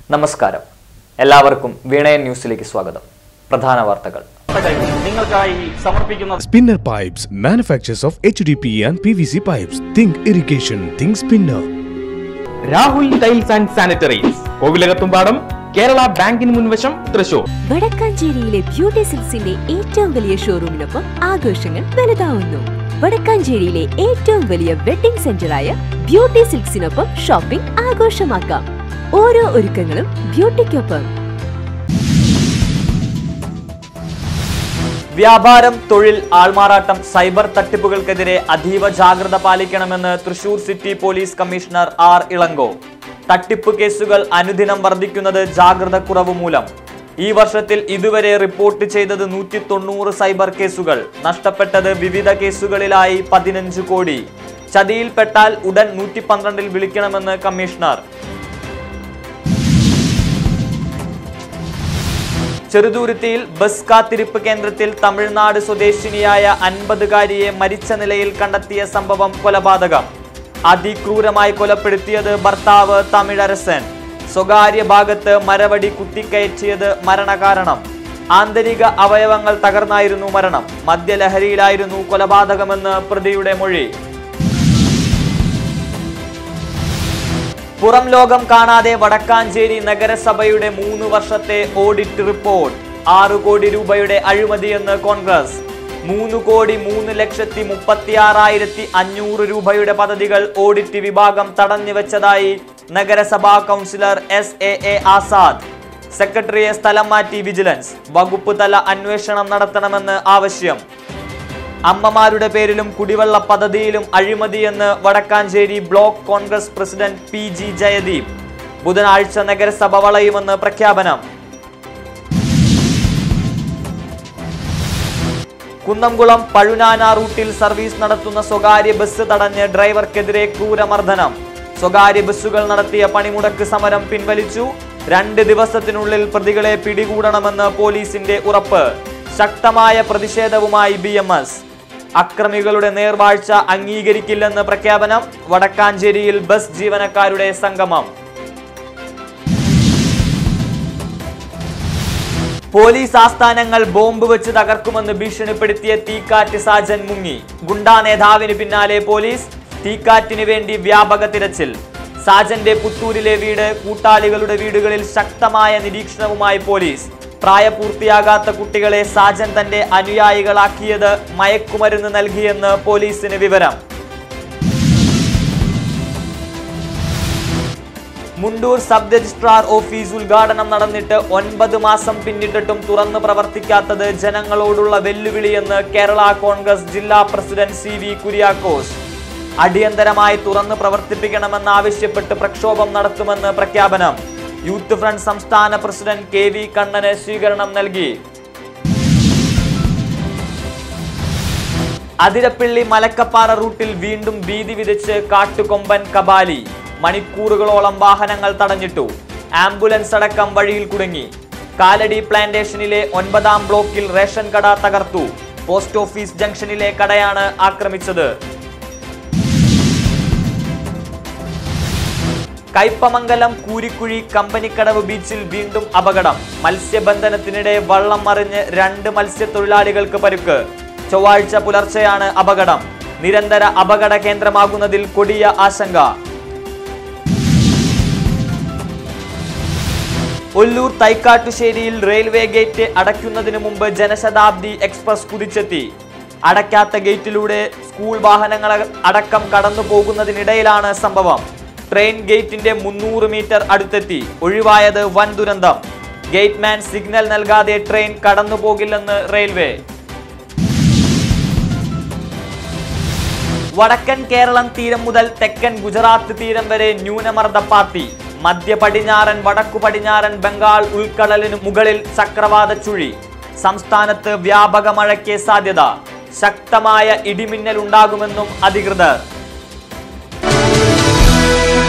നമസ്കാരം എല്ലാവർക്കും വീണയൻ ന്യൂസിലേക്ക് സ്വാഗതം പ്രധാന വാർത്തകൾ നിങ്ങൾക്കായി സമർപ്പിക്കുന്ന Spinner Pipes manufactures of HDPE and PVC pipes. Think irrigation, think spinner. Rahul tiles and sanitaries Kovilakathumpadam Kerala ബാങ്കിന് മുൻവശം തൃശൂർ വടക്കാഞ്ചേരിയിലെ ബ്യൂട്ടി സിൽക്സിന്റെ ഏറ്റവും വലിയ ഷോറൂമിനൊപ്പം ആഘോഷങ്ങൾ വലുതാവുന്നു വടക്കാഞ്ചേരിയിലെ ഏറ്റവും വലിയ വെഡിംഗ് സെന്ററായ ബ്യൂട്ടി സിൽക്സിനൊപ്പം ഷോപ്പിംഗ് ആഘോഷമാക്കാം ഓരോ ഒരുക്കങ്ങളും ബ്യൂട്ടിക്കൊപ്പം വ്യാപാരം തൊഴിൽ ആൾമാറാട്ടം സൈബർ തട്ടിപ്പുകൾക്കെതിരെ അതീവ ജാഗ്രത പാലിക്കണമെന്ന് Thrissur city police commissioner R Ilango തട്ടിപ്പ് കേസുകൾ അനുദിനം വർദ്ധിക്കുന്നത് ജാഗ്രത കുറവ് മൂലം ഈ വർഷത്തിൽ ഇതുവരെ റിപ്പോർട്ട് ചെയ്തത് നൂറ്റി തൊണ്ണൂറ് സൈബർ കേസുകൾ നഷ്ടപ്പെട്ടത് വിവിധ കേസുകളിലായി പതിനഞ്ച് കോടി ചതിയിൽപ്പെട്ടാൽ ഉടൻ നൂറ്റി പന്ത്രണ്ടിൽ വിളിക്കണമെന്ന് കമ്മീഷണർ ചെറുതുരുത്തിയിൽ ബസ് കാത്തിരിപ്പ് കേന്ദ്രത്തിൽ തമിഴ്നാട് സ്വദേശിനിയായ അൻപതുകാരിയെ മരിച്ച നിലയിൽ കണ്ടെത്തിയ സംഭവം കൊലപാതകം അതിക്രൂരമായി കൊലപ്പെടുത്തിയത് ഭർത്താവ് തമിഴരസൻ സ്വകാര്യ ഭാഗത്ത് മരവടി കുത്തിക്കയറ്റിയത് മരണകാരണം ആന്തരിക അവയവങ്ങൾ തകർന്നായിരുന്നു മരണം മദ്യലഹരിയിലായിരുന്നു കൊലപാതകമെന്ന് പ്രതിയുടെ മൊഴി പുറം ലോകം കാണാതെ വടക്കാഞ്ചേരി നഗരസഭയുടെ മൂന്ന് വർഷത്തെ ഓഡിറ്റ് റിപ്പോർട്ട് ആറു കോടി രൂപയുടെ അഴിമതിയെന്ന് കോൺഗ്രസ് മൂന്ന് കോടി മൂന്ന് ലക്ഷത്തി മുപ്പത്തി ആറായിരത്തി അഞ്ഞൂറ് രൂപയുടെ പദ്ധതികൾ ഓഡിറ്റ് വിഭാഗം തടഞ്ഞു വെച്ചതായി നഗരസഭാ councillor S A A Azad സെക്രട്ടറിയെ സ്ഥലം മാറ്റി വിജിലൻസ് വകുപ്പ് തല അന്വേഷണം നടത്തണമെന്ന് ആവശ്യം അമ്മമാരുടെ പേരിലും കുടിവെള്ള പദ്ധതിയിലും അഴിമതിയെന്ന് Vadakkanchery block Congress president P G Jayadeep ബുധനാഴ്ച നഗരസഭ വളയുമെന്ന് പ്രഖ്യാപനം കുന്നംകുളം പഴുനാന റൂട്ടിൽ സർവീസ് നടത്തുന്ന സ്വകാര്യ ബസ് തടഞ്ഞ് ഡ്രൈവർക്കെതിരെ ക്രൂരമർദ്ദനം സ്വകാര്യ ബസ്സുകൾ നടത്തിയ പണിമുടക്ക് സമരം പിൻവലിച്ചു രണ്ട് ദിവസത്തിനുള്ളിൽ പ്രതികളെ പിടികൂടണമെന്ന് പോലീസിന്റെ ഉറപ്പ് ശക്തമായ പ്രതിഷേധവുമായി ബി എം എസ് അക്രമികളുടെ നേർവാഴ്ച അംഗീകരിക്കില്ലെന്ന് പ്രഖ്യാപനം വടക്കാഞ്ചേരിയിൽ ബസ് ജീവനക്കാരുടെ സംഗമം പോലീസ് ആസ്ഥാനങ്ങൾ ബോംബ് വെച്ച് തകർക്കുമെന്ന് ഭീഷണിപ്പെടുത്തിയ തീക്കാറ്റ് സാജൻ മുങ്ങി ഗുണ്ടാ നേതാവിന് പിന്നാലെ പോലീസ് തീക്കാറ്റിന് വേണ്ടി വ്യാപക തിരച്ചിൽ സാജന്റെ പുത്തൂരിലെ വീട് കൂട്ടാളികളുടെ വീടുകളിൽ ശക്തമായ നിരീക്ഷണവുമായി പോലീസ് പ്രായപൂർത്തിയാകാത്ത കുട്ടികളെ സാജൻ തന്റെ അനുയായികളാക്കിയത് മയക്കുമരുന്ന് നൽകിയെന്ന് പോലീസിന് വിവരം മുണ്ടൂർ സബ് രജിസ്ട്രാർ ഓഫീസ് ഉദ്ഘാടനം നടന്നിട്ട് ഒൻപത് മാസം പിന്നിട്ടിട്ടും തുറന്നു പ്രവർത്തിക്കാത്തത് ജനങ്ങളോടുള്ള വെല്ലുവിളിയെന്ന് കേരള കോൺഗ്രസ് ജില്ലാ പ്രസിഡന്റ് സി വി കുര്യാക്കോസ് അടിയന്തരമായി തുറന്നു പ്രവർത്തിപ്പിക്കണമെന്നാവശ്യപ്പെട്ട് പ്രക്ഷോഭം നടത്തുമെന്ന് പ്രഖ്യാപനം യൂത്ത് ഫ്രണ്ട് സംസ്ഥാന പ്രസിഡന്റ് കെ വി കണ്ണന് സ്വീകരണം നൽകി അതിരപ്പിള്ളി മലക്കപ്പാറ റൂട്ടിൽ വീണ്ടും ഭീതി വിതച്ച് കാട്ടുകൊമ്പൻ കബാലി മണിക്കൂറുകളോളം വാഹനങ്ങൾ തടഞ്ഞിട്ടു ആംബുലൻസ് അടക്കം വഴിയിൽ കുടുങ്ങി കാലടി പ്ലാന്റേഷനിലെ ഒൻപതാം ബ്ലോക്കിൽ റേഷൻ കട തകർത്തു പോസ്റ്റ് ഓഫീസ് ജംഗ്ഷനിലെ കടയാണ് ആക്രമിച്ചത് കയ്പമംഗലം കൂരിക്കുഴി കമ്പനിക്കടവ് ബീച്ചിൽ വീണ്ടും അപകടം മത്സ്യബന്ധനത്തിനിടെ വള്ളം മറിഞ്ഞ് രണ്ട് മത്സ്യത്തൊഴിലാളികൾക്ക് പരുക്ക് ചൊവ്വാഴ്ച പുലർച്ചെയാണ് അപകടം നിരന്തര അപകട കേന്ദ്രമാകുന്നതിൽ കൊടിയ ആശങ്ക ഒല്ലൂർ തൈക്കാട്ടുശ്ശേരിയിൽ റെയിൽവേ ഗേറ്റ് അടയ്ക്കുന്നതിന് മുമ്പ് ജനശതാബ്ദി എക്സ്പ്രസ് കുതിച്ചെത്തി അടയ്ക്കാത്ത ഗേറ്റിലൂടെ സ്കൂൾ വാഹനങ്ങൾ അടക്കം കടന്നു പോകുന്നതിനിടയിലാണ് സംഭവം ട്രെയിൻ ഗേറ്റിന്റെ മുന്നൂറ് മീറ്റർ അടുത്തെത്തി ഒഴിവായത് വൻ ദുരന്തം ഗേറ്റ്മാൻ സിഗ്നൽ നൽകാതെ ട്രെയിൻ കടന്നു പോകില്ലെന്ന് റെയിൽവേ വടക്കൻ കേരളം തീരം മുതൽ തെക്കൻ ഗുജറാത്ത് തീരം വരെ ന്യൂനമർദ്ദപ്പാത്തി മധ്യ പടിഞ്ഞാറൻ വടക്കു പടിഞ്ഞാറൻ ബംഗാൾ ഉൾക്കടലിനു മുകളിൽ ചക്രവാത ചുഴി സംസ്ഥാനത്ത് വ്യാപക മഴയ്ക്ക് സാധ്യത ശക്തമായ ഇടിമിന്നൽ ഉണ്ടാകുമെന്നും അധികൃതർ